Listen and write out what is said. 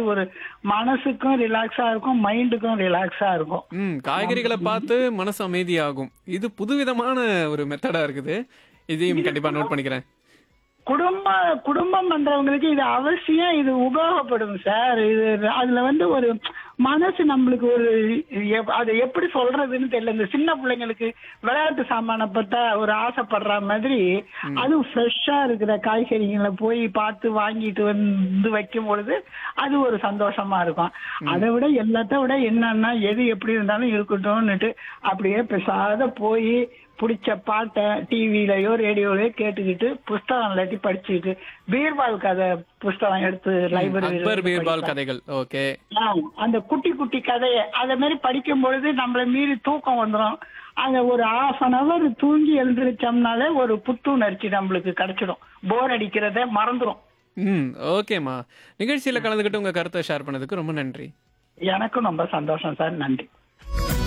அது ஒரு மனசுக்கும் ரிலாக்ஸா இருக்கும் மைண்டுக்கும் ரிலாக்ஸா இருக்கும் ம் காய்கறிகளை பார்த்து மனசு அமைதியாகும் இது புதுவிதமான ஒரு மெத்தடா இருக்குது இதையும் கண்டிப்பா நோட் பண்ணிக்கிறேன் குடும்ப குடும்பம் பண்றவங்களுக்கு இது அவசியம் இது உபயோகப்படும் சார் இது அதுல வந்து ஒரு மனசு நம்மளுக்கு ஒரு எப்- அதை எப்படி சொல்றதுன்னு தெரியல இந்த சின்ன பிள்ளைங்களுக்கு விளையாட்டு சாமான பார்த்தா ஒரு ஆசைப்படுற மாதிரி அதுவும் ஃப்ரெஷ்ஷா இருக்கிற காய்கறிகளை போய் பார்த்து வாங்கிட்டு வந்து வைக்கும் பொழுது அது ஒரு சந்தோஷமா இருக்கும் அதை விட எல்லாத்த விட என்னன்னா எது எப்படி இருந்தாலும் இருக்கட்டும்னுட்டு அப்படியே பெசாத போய் பிடிச்ச பாட்டை டிவிலயோ ரேடியோலயோ கேட்டுக்கிட்டு புஸ்தகம் இல்லாட்டி படிச்சுக்கிட்டு பீர்பால் கதை புஸ்தகம் எடுத்து லைப்ரரி அக்பர் பீர்பால் கதைகள் ஓகே அந்த குட்டி குட்டி கதையை அத மாதிரி படிக்கும் பொழுது நம்மள மீறி தூக்கம் வந்துடும் அந்த ஒரு ஹாஃப் அன் அவர் தூங்கி எழுந்திரிச்சோம்னாலே ஒரு புத்துணர்ச்சி நம்மளுக்கு கிடைச்சிடும் போர் அடிக்கிறத மறந்துடும் ம் ஓகேம்மா நிகழ்ச்சியில கலந்துக்கிட்டு உங்க கருத்தை ஷேர் பண்ணதுக்கு ரொம்ப நன்றி எனக்கும் ரொம்ப சந்தோஷம் சார் நன்றி